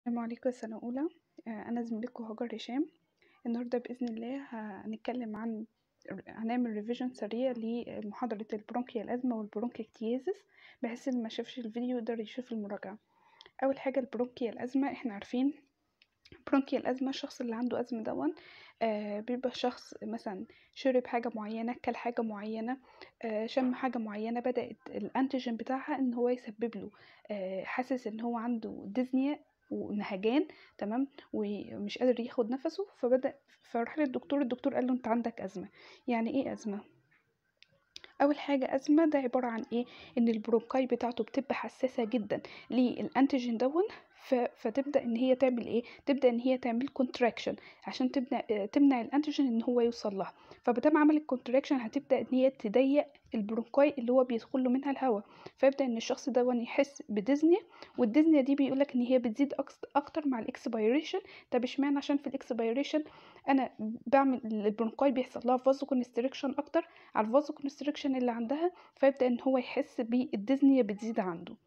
السلام عليكم سنة أولى آه، أنا زميلتكم هاجر هشام النهاردة بإذن الله هنتكلم عن هنعمل ريفيجن سريع لمحاضرة البرونكيال أزمة والبرونكيكتيازيس بحيث اللي ما شافش الفيديو يقدر يشوف المراجعة أول حاجة البرونكيال أزمة احنا عارفين برونكيال أزمة الشخص اللي عنده أزمة دون آه بيبقى شخص مثلا شرب حاجة معينة كل حاجة معينة آه شم حاجة معينة بدأت الأنتيجين بتاعها إن هو يسبب له آه حاسس إن هو عنده ديزنيا ونهجان تمام ومش قادر ياخد نفسه فبدأ فراح للدكتور الدكتور قال له انت عندك أزمة يعني ايه أزمة اول حاجه ازمه ده عباره عن ايه ان البرونكاي بتاعته بتبقى حساسه جدا للانتيجين دون فتبدا ان هي تعمل ايه تبدا ان هي تعمل كونتراكشن عشان تمنع تمنع الانتيجين ان هو يوصل لها فبدام عملت كونتراكشن هتبدا ان هي تضيق البرونكاي اللي هو بيدخل له منها الهواء فيبدا ان الشخص ده يحس بديزنيا والديزنيا دي بيقولك ان هي بتزيد اكتر مع الاكسبيريشن طب اشمعنى عشان في الاكسبيريشن انا بعمل البرونكاي بيحصل لها فازو كونستريكشن اكتر على الفازو كونستريكشن اللي عندها فيبدا ان هو يحس بالديزنيا بتزيد عنده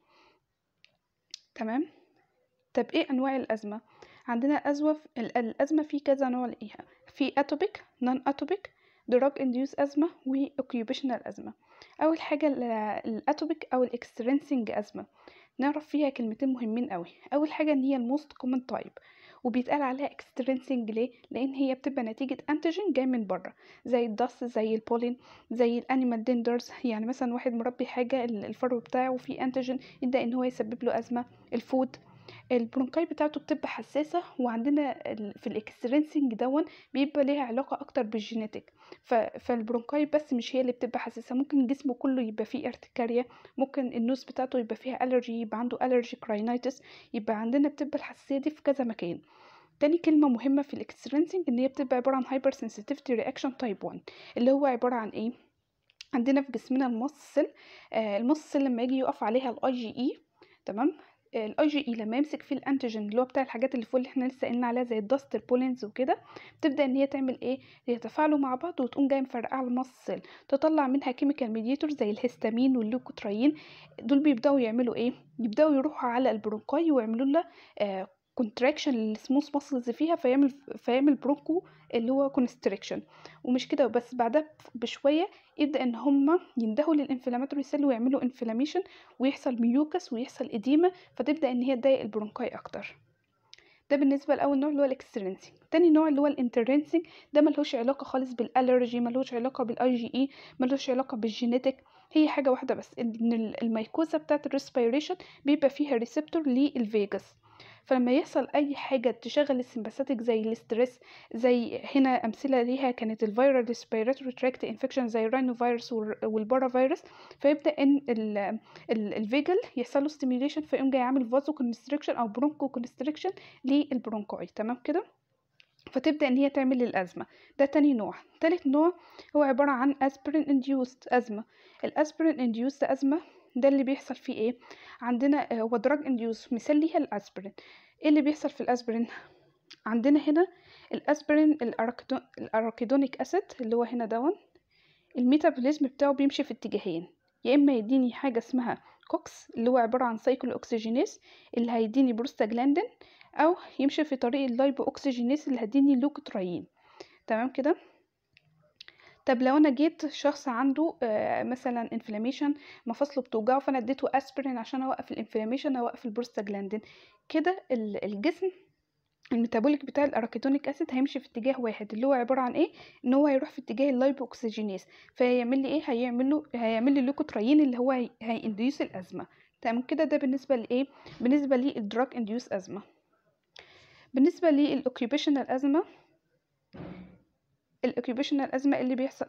تمام طب ايه انواع الازمه عندنا الازمه الازمه في كذا نوع ليها في اتوبيك نون اتوبيك دراج انديوس ازمه واوكيوبيشنال ازمه اول حاجه الاتوبيك او الاكسترنسنج ازمه نعرف فيها كلمتين مهمين قوي اول حاجه ان هي الموست كومن تايب وبيتقال عليها اكسترنسنج ليه لان هي بتبقى نتيجه انتيجين جاي من بره زي الدست زي البولين زي الانيمال ديندرز يعني مثلا واحد مربي حاجه الفرو بتاعه وفي انتيجين يبدا ان هو يسبب له ازمه الفود البرونكاي بتاعته بتبقى حساسة وعندنا في الاكسترنسنج دون بيبقى ليها علاقة أكتر بالجينيتك فالبرونكاي بس مش هي اللي بتبقى حساسة ممكن جسمه كله يبقى فيه ارتكاريا ممكن النوز بتاعته يبقى فيها ألرجي يبقى عنده ألرجي كراينايتس يبقى عندنا بتبقى الحساسية دي في كذا مكان تاني كلمة مهمة في الاكسترنسنج ان هي بتبقى عبارة عن هايبر سنسيتيفيتي رياكشن تايب 1 اللي هو عبارة عن ايه عندنا في جسمنا المصل آه المصل لما يجي يقف عليها الاي جي اي تمام الاي جي اي لما يمسك فيه الانتيجين اللي هو بتاع الحاجات اللي فوق اللي احنا لسه قلنا عليها زي الدست البولينز وكده بتبدا ان هي تعمل ايه يتفاعلوا مع بعض وتقوم جايه مفرقعه المصل تطلع منها كيميكال ميديتور زي الهستامين والليوكوتريين دول بيبداوا يعملوا ايه يبداوا يروحوا على البرونكاي ويعملوا لها آه كونتراكشن للسموث ماسلز فيها فيعمل فيعمل برونكو اللي هو كونستريكشن ومش كده بس بعدها بشويه يبدا ان هم يندهوا للانفلاماتوري سيل ويعملوا انفلاميشن ويحصل ميوكس ويحصل اديمه فتبدا ان هي تضايق البرونكاي اكتر ده بالنسبه لاول نوع اللي هو الاكسترنسنج تاني نوع اللي هو الانترنسنج ده ملهوش علاقه خالص بالالرجي ملهوش علاقه بالاي جي اي ملهوش علاقه بالجينيتك هي حاجه واحده بس ان الميكوزا بتاعه الريسبيريشن بيبقى فيها ريسبتور للفيجاس فلما يحصل اي حاجه تشغل السمباثيك زي الاسترس زي هنا امثله ليها كانت الفيرال ريسبيراتوري تراكت انفكشن زي الراينو فيروس والبارا فيروس فيبدا ان الفيجل يحصل له ستيميوليشن فيقوم جاي عامل فازو كونستريكشن او برونكو كونستريكشن للبرونكوي تمام كده فتبدا ان هي تعمل الازمه ده تاني نوع تالت نوع هو عباره عن اسبرين انديوست ازمه الاسبرين انديوست ازمه ده اللي بيحصل فيه ايه عندنا هو دراج انديوس مثال ليها الاسبرين ايه اللي بيحصل في الاسبرين عندنا هنا الاسبرين الاراكيدونيك اسيد اللي هو هنا دون الميتابوليزم بتاعه بيمشي في اتجاهين يا اما يديني حاجه اسمها كوكس اللي هو عباره عن سايكلو اوكسجينيز اللي هيديني بروستاجلاندين او يمشي في طريق اللايبو اوكسجينيز اللي هيديني لوكوتريين تمام كده طب لو انا جيت شخص عنده آه مثلا انفلاميشن مفاصله بتوجعه فانا اديته اسبرين عشان اوقف الانفلاميشن اوقف البروستاجلاندين كده الجسم الميتابوليك بتاع الاراكيدونيك اسيد هيمشي في اتجاه واحد اللي هو عباره عن ايه ان هو هيروح في اتجاه اللايبو اوكسجينيز فهيعمل لي ايه هيعمل له هيعمل لي لوكوتريين اللي هو هينديوس الازمه تمام كده ده بالنسبه لايه بالنسبه للدراج انديوس ازمه بالنسبه للاوكيوبيشنال ازمه الاوكيوبيشنال ازمه اللي بيحصل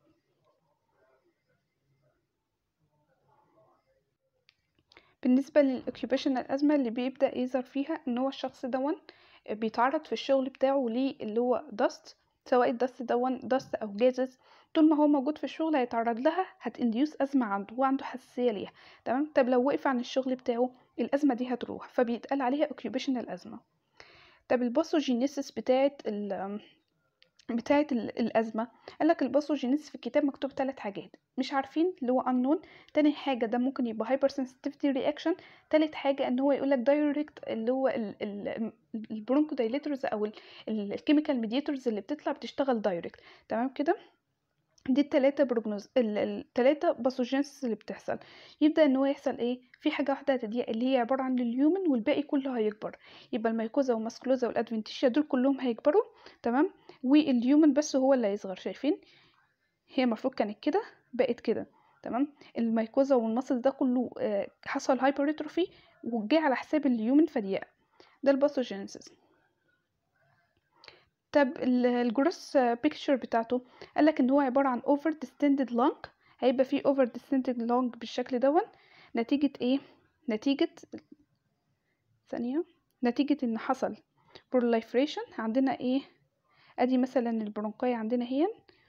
بالنسبه للاوكيوبيشنال ازمه اللي بيبدا يظهر فيها ان هو الشخص دون بيتعرض في الشغل بتاعه ليه اللي هو دست سواء الدست دون دست او جازز طول ما هو موجود في الشغل هيتعرض لها هتنديوس ازمه عنده وعنده حساسيه ليها تمام طب لو وقف عن الشغل بتاعه الازمه دي هتروح فبيتقال عليها اوكيوبيشنال ازمه طب الباثوجينيسيس بتاعه بتاعة ال- الأزمة قال لك الباثوجينيس في الكتاب مكتوب ثلاث حاجات مش عارفين اللي هو unknown تاني حاجة ده ممكن يبقى hyper sensitivity reaction تالت حاجة ان هو يقول لك direct اللي هو البرونكو دايليتورز او الكيميكال ميديتورز اللي بتطلع بتشتغل دايركت تمام كده دي التلاتة بروجنوز ال- التلاتة باثوجينس اللي بتحصل يبدأ ان هو يحصل ايه في حاجة واحدة هتضيق اللي هي عبارة عن اليومن والباقي كله هيكبر يبقى الميكوزا والماسكلوزا والادفنتيشيا دول كلهم هيكبروا تمام واليومن بس هو اللي هيصغر شايفين هي المفروض كانت كده بقت كده تمام الميكوزا والمصل ده كله آه، حصل هايبرتروفي وجه على حساب اليومن فضيق ده الباثوجينيسيس طب الجروس بيكتشر بتاعته قالك ان هو عبارة عن over distended lung هيبقى فيه over distended lung بالشكل دون نتيجة ايه نتيجة ثانية نتيجة ان حصل proliferation عندنا ايه ادي مثلا البرونكاي عندنا هي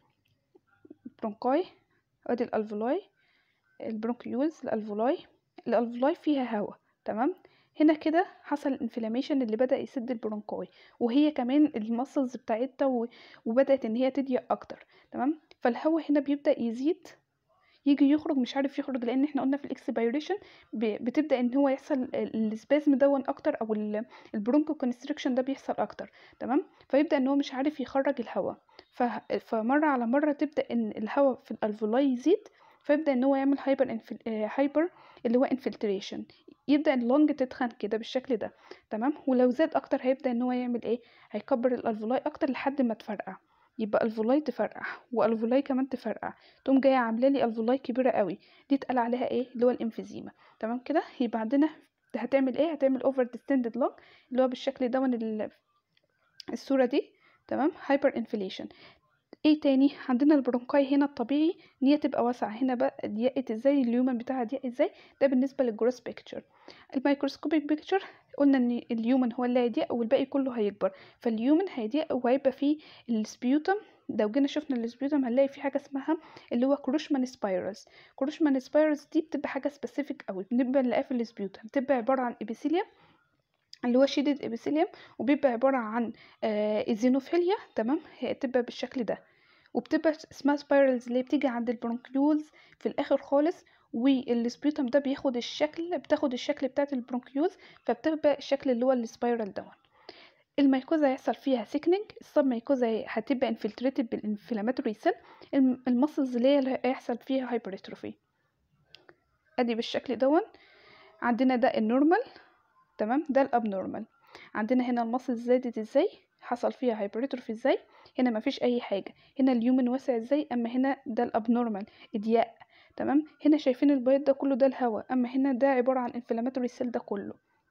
برونكاي ادي الالفولاي البرونكيولز الالفولاي الالفولاي فيها هواء تمام هنا كده حصل الانفلاميشن اللي بدأ يسد البرونكاي وهي كمان المسلز بتاعتها و- وبدأت ان هي تضيق اكتر تمام فالهواء هنا بيبدأ يزيد يجي يخرج مش عارف يخرج لان احنا قلنا في الاكسبيريشن بتبدا ان هو يحصل السبازم دون اكتر او البرونكو كونستريكشن ده بيحصل اكتر تمام فيبدا ان هو مش عارف يخرج الهواء ف- فمره على مره تبدا ان الهواء في الالفولاي يزيد فيبدا ان هو يعمل هايبر انفل... هايبر اللي هو انفلتريشن يبدا اللونج تتخن كده بالشكل ده تمام ولو زاد اكتر هيبدا ان هو يعمل ايه هيكبر الالفولاي اكتر لحد ما تفرقع يبقى الفولاي تفرقع والفولاي كمان تفرقع تقوم جايه عامله لي الفولاي كبيره قوي دي اتقال عليها ايه اللي هو الانفيزيما تمام كده يبقى عندنا هتعمل ايه هتعمل اوفر ديستندد لونج اللي هو بالشكل ده ال- الصوره دي تمام هايبر انفليشن ايه تاني عندنا البرونكاي هنا الطبيعي ان هي تبقى واسعه هنا بقى ضيقت ازاي اليومن بتاعها ضيق ازاي ده بالنسبه للجروس بيكتشر الميكروسكوبيك بيكتشر قلنا ان اليومن هو اللي هيضيق والباقي كله هيكبر فاليومن هيضيق وهيبقى فيه السبيوتم لو جينا شفنا السبيوتم هنلاقي في حاجه اسمها اللي هو كروشمان سبايرلز كروشمان سبايرلز دي بتبقى حاجه سبيسيفيك قوي بنبقى نلاقيها في السبيوتم بتبقى عباره عن ابيثيليوم اللي هو شيدد ابيثيليوم وبيبقى عباره عن آه ايزينوفيليا تمام هي بتبقى بالشكل ده وبتبقى اسمها سبايرلز اللي بتيجي عند البرونكيولز في الاخر خالص والسبيوتم ده بياخد الشكل بتاخد الشكل بتاعت البرونكيولز فبتبقى الشكل اللي هو السبايرال دون الميكوزا هيحصل فيها سيكنينج السب ميكوزا هتبقى انفلتريتد بالانفلاماتوري سيل المسلز اللي هي اللي هيحصل فيها هايبرتروفي ادي بالشكل دون عندنا ده النورمال تمام ده الابنورمال عندنا هنا المسلز زادت ازاي حصل فيها هايبرتروفي ازاي هنا مفيش اي حاجه هنا اليومن واسع ازاي اما هنا ده الابنورمال اضياء تمام هنا شايفين البيض ده كله ده الهواء اما هنا ده عباره عن انفلاماتوري سيل ده كله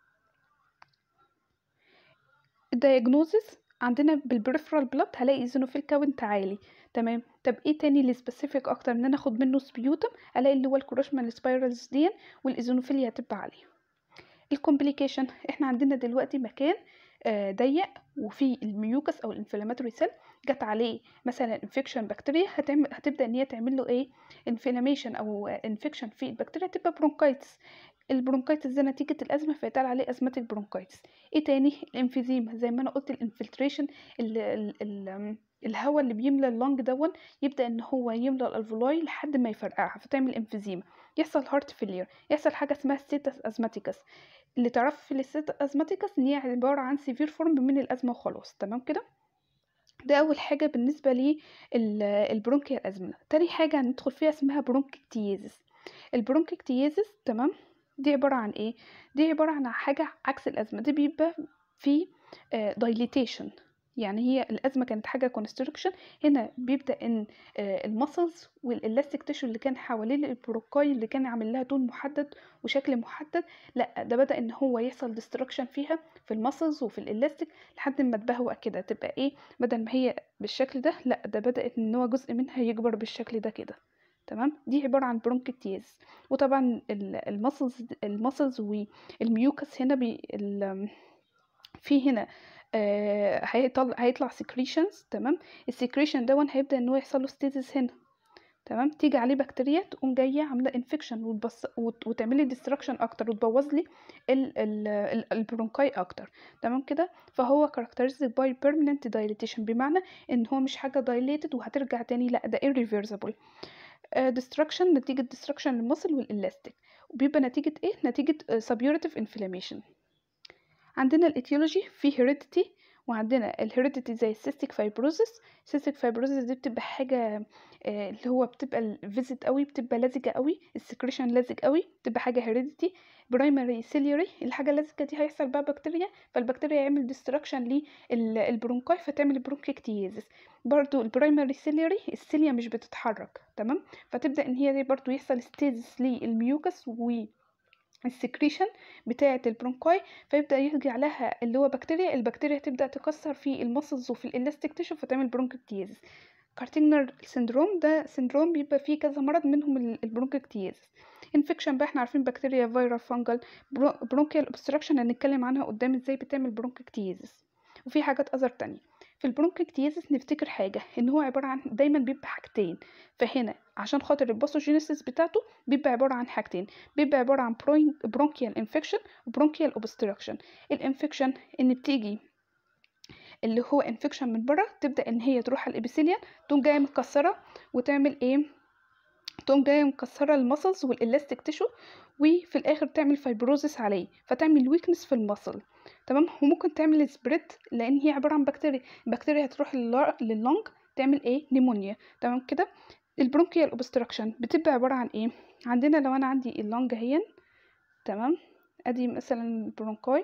الدايجنوزس عندنا بالبريفرال بلاد هلاقي ايزينوفيل كاونت عالي تمام طب ايه تاني اللي سبيسيفيك اكتر ان انا اخد منه سبيوتم الاقي اللي هو الكروشمان سبايرالز دي والايزينوفيليا هتبقى عاليه الكومبليكيشن احنا عندنا دلوقتي مكان آه، ضيق وفي الميوكس او الانفلاماتوري سيل جت عليه مثلا انفكشن بكتيريا هتعمل هتبدا ان هي تعمل له ايه انفلاميشن او انفكشن في البكتيريا تبقى برونكايتس البرونكايتس ده نتيجة الأزمة فيتقال عليه أزماتيك برونكايتس ايه تاني الانفيزيما زي ما أنا قلت الانفلتريشن ال ال ال الهواء اللي بيملى اللنج دون يبدأ ان هو يملى الالفولاي لحد ما يفرقعها فتعمل انفيزيما يحصل هارت فيلير يحصل حاجة اسمها ستيتس ازماتيكس اللي تعرف في الستيتس ازماتيكس ان هي عبارة عن سيفير فورم من الأزمة وخلاص تمام كده ده أول حاجة بالنسبة لي البرونكيال أزمة تاني حاجة هندخل فيها اسمها برونكيكتيزيس البرونكيكتيزيس تمام دي عبارة عن ايه دي عبارة عن حاجة عكس الأزمة دي بيبقى في دايليتيشن يعني هي الأزمة كانت حاجة كونستركشن هنا بيبدأ إن المسلز والإلاستيك تيشو اللي كان حوالين البروكاي اللي كان عامل لها لون محدد وشكل محدد لا ده بدأ إن هو يحصل ديستركشن فيها في المسلز وفي الإلاستيك لحد ما تبهوأ كده تبقى إيه بدل ما هي بالشكل ده لا ده بدأت إن هو جزء منها يكبر بالشكل ده كده تمام دي عبارة عن برونكيتيز وطبعا المسلز المسلز والميوكس هنا بي في هنا آه هيطلع هيطلع سكريشنز تمام السكريشن دون هيبدا ان هو يحصل له ستيزس هنا تمام تيجي عليه بكتيريا تقوم جايه عامله انفكشن وتبص وت- وتعمل لي ديستراكشن اكتر وتبوظ لي ال- ال- ال- البرونكاي اكتر تمام كده فهو characteristic by permanent dilatation بمعنى ان هو مش حاجه dilated وهترجع تاني لا ده irreversible آه، destruction نتيجه destruction للمصل والالاستيك وبيبقى نتيجه ايه نتيجه آه، suburative inflammation عندنا الاتيولوجي في هيريديتي وعندنا الهيريديتي زي السيستيك فايبروزس السيستيك فايبروزس دي بتبقى حاجه آه، اللي هو بتبقى الفيزيت قوي بتبقى لزجه قوي السكريشن لزج قوي بتبقى حاجه هيريديتي برايمري سيليوري الحاجه اللزجه دي هيحصل بقى بكتيريا فالبكتيريا يعمل ديستراكشن للبرونكاي فتعمل برونكيكتيزس برضو البرايمري سيليوري السيليا مش بتتحرك تمام فتبدا ان هي دي برضو يحصل ستيزس للميوكس و السكريشن بتاعة البرونكاي فيبدأ يرجع لها اللي هو بكتيريا البكتيريا تبدأ تكسر في المسلز وفي الالاستيك تيشو فتعمل برونكيكتيزس كارتينر سيندروم ده سيندروم بيبقى فيه كذا مرض منهم ال- البرونكيكتيزس انفكشن بقى احنا عارفين بكتيريا فيرال فانجل برونكيال اوبستراكشن هنتكلم عنها قدام ازاي بتعمل برونكيكتيزس وفي حاجات اذر تانية في البرونكيكتيزس نفتكر حاجة ان هو عبارة عن دايما بيبقى حاجتين فهنا عشان خاطر الباثوجينيسيس بتاعته بيبقى عبارة عن حاجتين بيبقى عبارة عن برونكيال انفكشن وبرونكيال اوبستراكشن الانفكشن ان بتيجي اللي هو انفكشن من بره تبدا ان هي تروح على الابيثيليال تقوم جايه مكسره وتعمل ايه تقوم جايه مكسره المسلز والالاستيك تيشو وفي الاخر تعمل فايبروزس عليه فتعمل ويكنس في المسل تمام وممكن تعمل سبريد لان هي عباره عن بكتيريا البكتيريا هتروح للل- لللنج تعمل ايه نيمونيا تمام كده البرونكيال اوبستراكشن بتبقى عباره عن ايه عندنا لو انا عندي اللنج اهين تمام ادي مثلا البرونكاي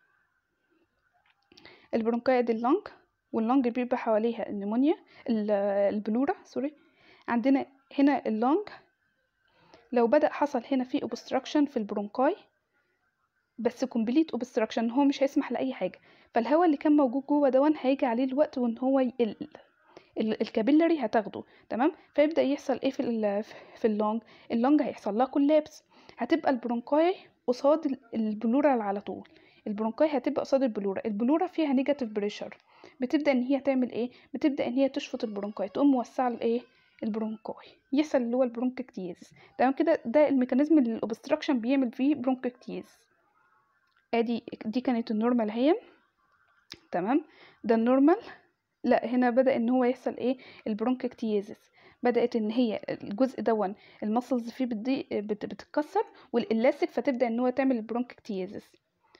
البرونكاي دي اللنج واللنج بيبقى حواليها النمونيا ال- البلورة سوري عندنا هنا اللنج لو بدأ حصل هنا في obstruction في البرونكاي بس complete obstruction هو مش هيسمح لأي حاجة فالهواء اللي كان موجود جوه دون هيجي عليه الوقت وان هو يقل ال- الكابيلاري هتاخده تمام فيبدأ يحصل ايه في ال في اللونج اللونج هيحصل لها كولابس هتبقى البرونكاي قصاد ال- البلورة اللي على طول البرونكاي هتبقى قصاد البلورة البلورة فيها نيجاتيف بريشر بتبدأ ان هي تعمل ايه بتبدأ ان هي تشفط البرونكاي تقوم موسعة الايه البرونكاي يحصل اللي هو البرونككتيز تمام كده ده الميكانيزم اللي الاوبستراكشن بيعمل فيه برونككتيز ادي دي كانت النورمال هي تمام ده النورمال لا هنا بدأ ان هو يحصل ايه البرونككتيزس بدأت ان هي الجزء دون المسلز فيه بتضيق بت- بتتكسر والالاستيك فتبدأ ان هو تعمل البرونككتيزس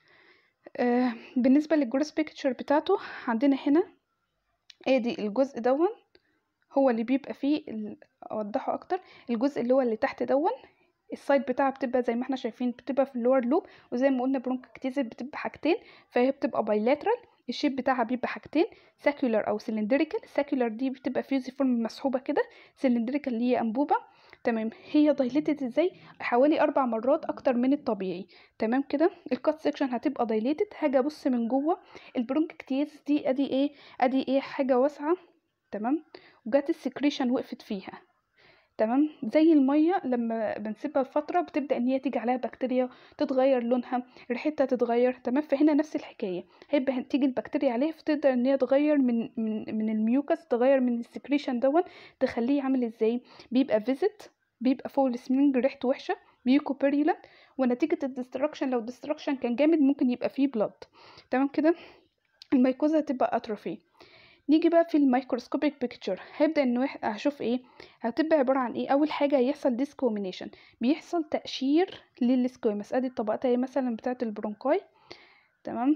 آه بالنسبة للجروس بيكتشر بتاعته عندنا هنا ادي الجزء دون هو اللي بيبقى فيه ال- اوضحه اكتر الجزء اللي هو اللي تحت دون السايد بتاعها بتبقى زي ما احنا شايفين بتبقى في اللور لوب وزي ما قلنا برونككتيزس بتبقى حاجتين فهي بتبقى بايلاترال الشيب بتاعها بيبقى حاجتين ساكولار او سلندريكال ساكولار دي بتبقى فيوزيفورم مسحوبه كده سلندريكال اللي هي انبوبه تمام هي دايليتد ازاي حوالي اربع مرات اكتر من الطبيعي تمام كده الكات سيكشن هتبقى دايليتد هاجي ابص من جوه البرونككتيز دي ادي ايه ادي ايه حاجه واسعه تمام وجات السكريشن وقفت فيها تمام زي الميه لما بنسيبها لفتره بتبدا ان هي تيجي عليها بكتيريا تتغير لونها ريحتها تتغير تمام فهنا نفس الحكايه هيبقى تيجي البكتيريا عليها فتقدر ان هي تغير من من من الميوكس تغير من السكريشن دون تخليه عامل ازاي بيبقى فيزيت بيبقى فوق السمنج ريحته وحشه بيكو بيريولانت ونتيجه الدستركشن لو الدستركشن كان جامد ممكن يبقى فيه بلاد تمام كده الميكوزا هتبقى اتروفي نيجي بقى في الميكروسكوبيك بيكتشر هبدا ان واحد هشوف ايه هتبقى عباره عن ايه اول حاجه هيحصل ديسكومينيشن بيحصل تقشير للسكويمس ادي الطبقات اهي مثلا بتاعه البرونكاي تمام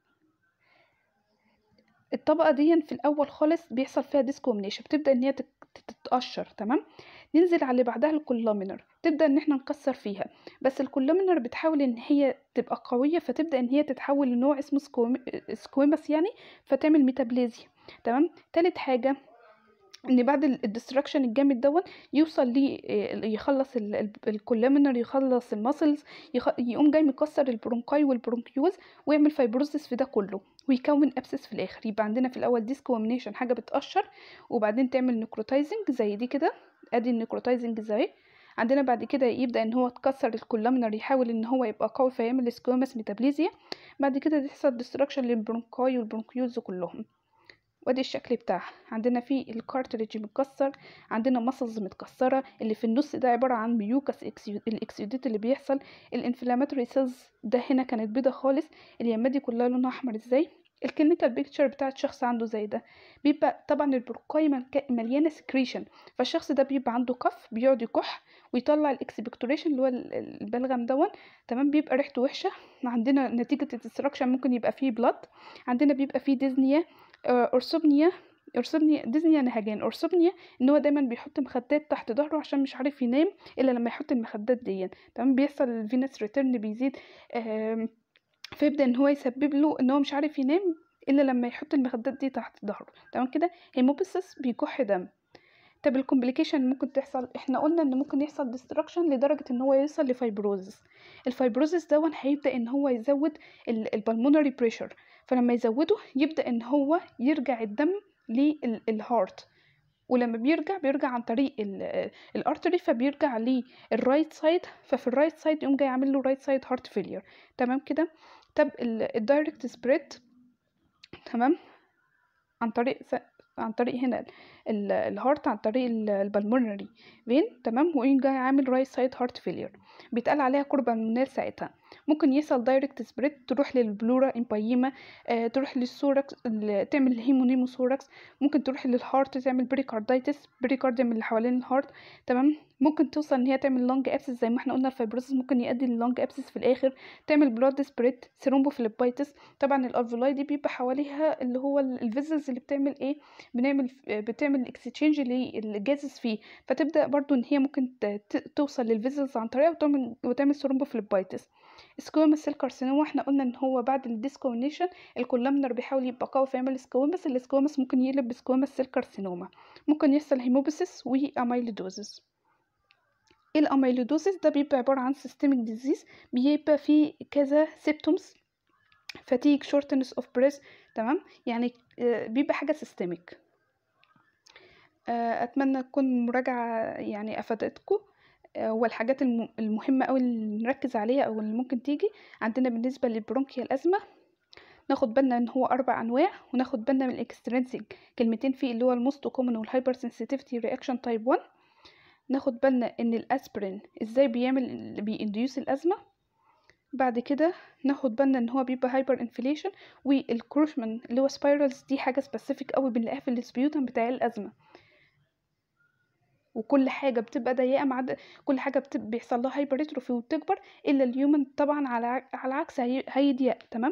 الطبقه دي في الاول خالص بيحصل فيها ديسكومينيشن بتبدا ان هي تت- تتقشر تمام ننزل على اللي بعدها الكولامينر تبدا ان احنا نكسر فيها بس الكولامينر بتحاول ان هي تبقى قويه فتبدا ان هي تتحول لنوع اسمه سكويم... سكويمس يعني فتعمل ميتابليزيا تمام تالت حاجه ان بعد الدستركشن الجامد دون يوصل لي يخلص الكولامينر يخلص الماسلز يقوم جاي مكسر البرونكاي والبرونكيوز ويعمل فايبروزس في ده كله ويكون ابسس في الاخر يبقى عندنا في الاول ديسكومينيشن حاجه بتقشر وبعدين تعمل نيكروتايزنج زي دي كده ادي النيكروتايزنج زي عندنا بعد كده يبدا ان هو تكسر الكولامينر يحاول ان هو يبقى قوي فيعمل سكويمس ميتابليزيا بعد كده تحصل ديستركشن للبرونكاي والبرونكيوز كلهم وادي الشكل بتاعها عندنا في الكارتريج متكسر عندنا ماسلز متكسره اللي في النص ده عباره عن ميوكس الاكسيوديت اللي بيحصل الانفلاماتوري سيلز ده هنا كانت بيضه خالص اليمه دي كلها لونها احمر ازاي الكلينيكال بيكتشر بتاعت شخص عنده زي ده بيبقى طبعا البرقاية ملك- مليانه سكريشن فالشخص ده بيبقى عنده كف بيقعد يكح ويطلع الاكسبكتوريشن اللي هو ال- ال- البلغم دون تمام بيبقى ريحته وحشه عندنا نتيجه الديستراكشن ممكن يبقى فيه بلاد عندنا بيبقى فيه ديزنيا آه، اورثوبنيا اورثوبنيا ديزنيا نهجان اورثوبنيا ان هو دايما بيحط مخدات تحت ظهره عشان مش عارف ينام الا لما يحط المخدات دي تمام بيحصل الفينس ريتيرن بيزيد آم، فيبدا ان هو يسبب له ان هو مش عارف ينام الا لما يحط المخدات دي تحت ظهره تمام كده هيموبيسس بيكح دم طب الكومبليكيشن ممكن تحصل احنا قلنا ان ممكن يحصل ديستراكشن لدرجه ان هو يوصل لفايبروزس الفايبروزس دون هيبدا ان هو يزود البلمونري بريشر فلما يزوده يبدا ان هو يرجع الدم للهارت ولما بيرجع بيرجع عن طريق الارتري فبيرجع للرايت سايد ففي الرايت سايد يقوم جاي عامل له رايت سايد هارت فيلير تمام كده طب الدايركت سبريد تمام عن طريق س... عن طريق هنا ال- الهارت عن طريق البلمونري فين تمام ويقوم جاي عامل رايت سايد هارت فيلير بيتقال عليها كوربا بالمونال ساعتها ممكن يحصل دايركت سبريد تروح للبلورا امبايما آه تروح للسوركس ال- تعمل هيمونيموسوركس ممكن تروح للهارت تعمل بريكاردايتس بريكارديوم اللي حوالين الهارت تمام ممكن توصل ان هي تعمل لونج ابسس زي ما احنا قلنا الفايبروسس ممكن يؤدي للونج ابسس في الاخر تعمل بلاد سبريد سيرومبوفليبايتس طبعا الالفولاي دي بيبقى حواليها اللي هو الفيزلز اللي بتعمل ايه بنعمل بتعمل اكستشينج للجازز فيه فتبدا برضو ان هي ممكن ت- ت- توصل للفيزلز عن طريقها وتعمل وتعمل سيرومبوفليبايتس سكويمس سيل كارسينوما احنا قلنا ان هو بعد الديسكونيشن الكولامنر بيحاول يبقى قوي فيعمل سكويمس السكويمس ممكن يقلب بسكويمس سيل كارسينوما ممكن يحصل هيموبيسيس واميلودوزس ايه الاميلودوزس ده بيبقى عباره عن سيستميك ديزيز بيبقى فيه كذا سيبتومز فاتيج شورتنس اوف بريس تمام يعني آه، بيبقى حاجه سيستميك اتمنى تكون مراجعه يعني افادتكم آه، والحاجات الم- المهمه قوي اللي نركز عليها او اللي ممكن تيجي عندنا بالنسبه للبرونكيال ازمه ناخد بالنا ان هو اربع انواع وناخد بالنا من الاكسترنسيك كلمتين فيه اللي هو الموست كومن والهايبر سنسيتيفيتي رياكشن تايب 1 ناخد بالنا ان الاسبرين ازاي بيعمل بينديوس الازمه بعد كده ناخد بالنا ان هو بيبقى هايبر انفليشن والكروشمان اللي هو سبايرالز دي حاجه سبيسيفيك قوي بنلاقيها في السبيوتم بتاع الازمه وكل حاجه بتبقى ضيقه مع د- كل حاجه بتبقى بيحصل لها هايبرتروفي وبتكبر الا اليومن طبعا على ع- على العكس هي- هيضيق تمام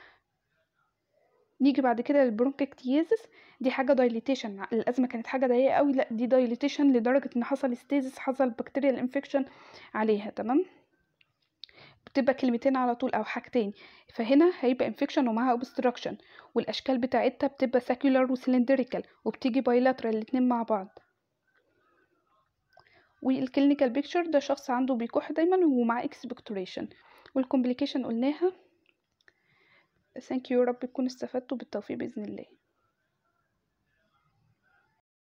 نيجي بعد كده للبرونككتيازس دي حاجه دايليتيشن الازمه كانت حاجه ضيقه قوي لا دي دايليتيشن لدرجه ان حصل ستيزس حصل بكتيريال انفكشن عليها تمام بتبقى كلمتين على طول او حاجتين فهنا هيبقى انفكشن ومعاها اوبستراكشن والاشكال بتاعتها بتبقى ساكولار وسلندريكال وبتيجي بايلاترال الاتنين مع بعض والكلينيكال بيكتشر ده شخص عنده بيكح دايما ومعاه اكسبكتوريشن والكومبليكيشن قلناها ثانك يو رب تكونوا استفدتوا بالتوفيق باذن الله